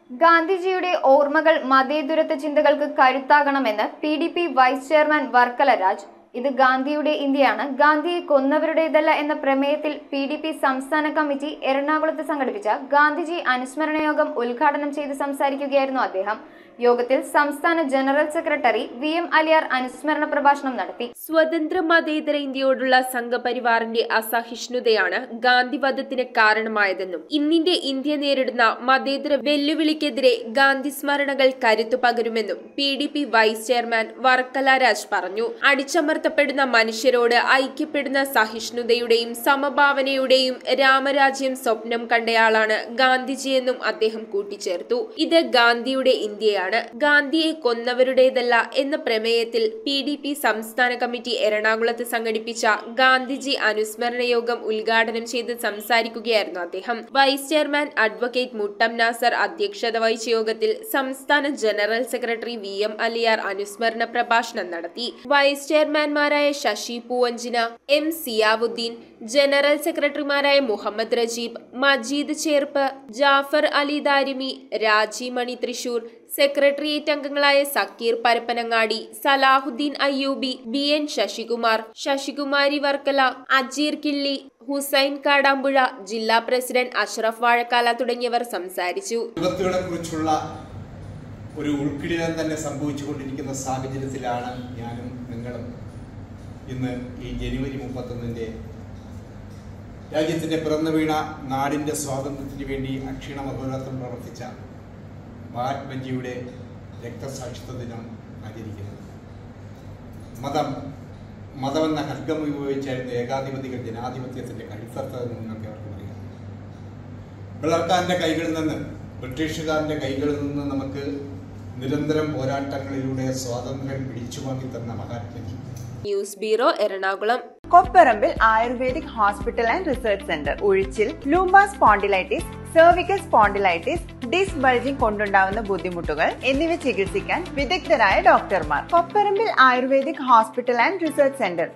ഗാന്ധിജിയുടെ ഓർമ്മകൾ മതേതരത്വ ചിന്തകൾക്ക് കരുത്താകണമെന്ന് P D P vice chairman Varkala Raj ഇത് ഗാന്ധിയുടെ ഇന്ത്യയാണ് ഗാന്ധിയെ കൊന്നവരുടേതല്ല എന്ന പ്രമേയത്തിൽ പി ഡി പി സംസ്ഥാന കമ്മിറ്റി എറണാകുളത്ത് സംഘടിപ്പിച്ച ഗാന്ധിജി അനുസ്മരണ യോഗം ഉദ്ഘാടനം ചെയ്ത് സംസാരിക്കുകയായിരുന്നു അദ്ദേഹം യോഗത്തിൽ സംസ്ഥാന general secretary V M Aliyar അനുസ്മരണ പ്രഭാഷണം നടത്തി സ്വതന്ത്ര മതേതര ഇന്ത്യയോടുള്ള സംഘപരിവാറിന്റെ അസഹിഷ്ണുതയാണ് ഗാന്ധിവധത്തിന് കാരണമായതെന്നും ഇന്നിന്റെ ഇന്ത്യ നേരിടുന്ന മതേതര വെല്ലുവിളിക്കെതിരെ ഗാന്ധി സ്മരണകൾ കരുത്തു പകരുമെന്നും P D P vice chairman Varkala Raj പറഞ്ഞു അടിച്ചമർത്തപ്പെടുന്ന മനുഷ്യരോട് ഐക്യപ്പെടുന്ന സഹിഷ്ണുതയുടെയും സമഭാവനയുടെയും രാമരാജ്യം സ്വപ്നം കണ്ടയാളാണ് ഗാന്ധിജിയെന്നും അദ്ദേഹം കൂട്ടിച്ചേർത്തു ഇത് ഗാന്ധിയുടെ ഇന്ത്യയാണ് ഗാന്ധിയെ കൊന്നവരുടേതല്ല എന്ന പ്രമേയത്തിൽ പി ഡി പി സംസ്ഥാന കമ്മിറ്റി എറണാകുളത്ത് സംഘടിപ്പിച്ച ഗാന്ധിജി അനുസ്മരണ യോഗം ഉദ്ഘാടനം ചെയ്ത് സംസാരിക്കുകയായിരുന്നു അദ്ദേഹം vice chairman advocate Muttam Nasar അധ്യക്ഷത വഹിച്ച യോഗത്തിൽ സംസ്ഥാന general secretary V M Aliyar അനുസ്മരണ പ്രഭാഷണം നടത്തി വൈസ് ചെയർമാൻമാരായ ശശി പൂവഞ്ചിന എം സിയാവുദ്ദീൻ ജനറൽ സെക്രട്ടറിമാരായ മുഹമ്മദ് റജീബ് മജീദ് ചേർപ്പ് ജാഫർ അലി ദാരിമി രാജി മണി തൃശൂർ സെക്രട്ടേറിയറ്റ് അംഗങ്ങളായ സക്കീർ പരപ്പനങ്ങാടി സലാഹുദ്ദീൻ അയ്യൂബി ബി എൻ ശശികുമാർ ശശികുമാരി വർക്കല അജീർ കിള്ളി ഹുസൈൻ കാടാമ്പുഴ ജില്ലാ പ്രസിഡന്റ് അഷ്റഫ് വാഴക്കാല തുടങ്ങിയവർ സംസാരിച്ചു വിപത്തുകളെ കുറിച്ചുള്ള ഒരു ഉൾക്കിടിലം തന്നെ സംഭവിച്ചുകൊണ്ടിരിക്കുന്ന സാഹചര്യത്തിലാണ് ഞാനും നിങ്ങളും ഇന്ന് ഈ ജനുവരി മുപ്പത്തൊന്നിൻ്റെ രാജ്യത്തിൻ്റെ പിറന്നു വീണ നാടിൻ്റെ സ്വാതന്ത്ര്യത്തിന് വേണ്ടി അക്ഷീണ അഹോരാത്രം പ്രവർത്തിച്ച മഹാത്മജിയുടെ രക്തസാക്ഷിത്വ ദിനം ആചരിക്കുന്നത് മതം മതമെന്ന ഹർഗം ഉപയോഗിച്ചായിരുന്നു ഏകാധിപതികൾ ജനാധിപത്യത്തിൻ്റെ കഴുത്തർത്തതെന്ന് നിങ്ങൾക്ക് അവർക്ക് പറയാം പിളർക്കാരൻ്റെ കൈകളിൽ നിന്ന് ബ്രിട്ടീഷുകാരൻ്റെ കൈകളിൽ നിന്ന് നമുക്ക് നിരന്തരം പോരാട്ടങ്ങളിലൂടെ സ്വാതന്ത്ര്യം പിടിച്ചു വാങ്ങി തന്ന Mahatmaji news bureau Ernakulam Kopparambil ayurvedic hospital and research centre ഉഴിച്ചിൽ lumbar spondylitis cervical spondylitis disc bulging കൊണ്ടുണ്ടാവുന്ന ബുദ്ധിമുട്ടുകൾ എന്നിവ ചികിത്സിക്കാൻ വിദഗ്ധരായ ഡോക്ടർമാർ Kopparambil ayurvedic hospital and research centre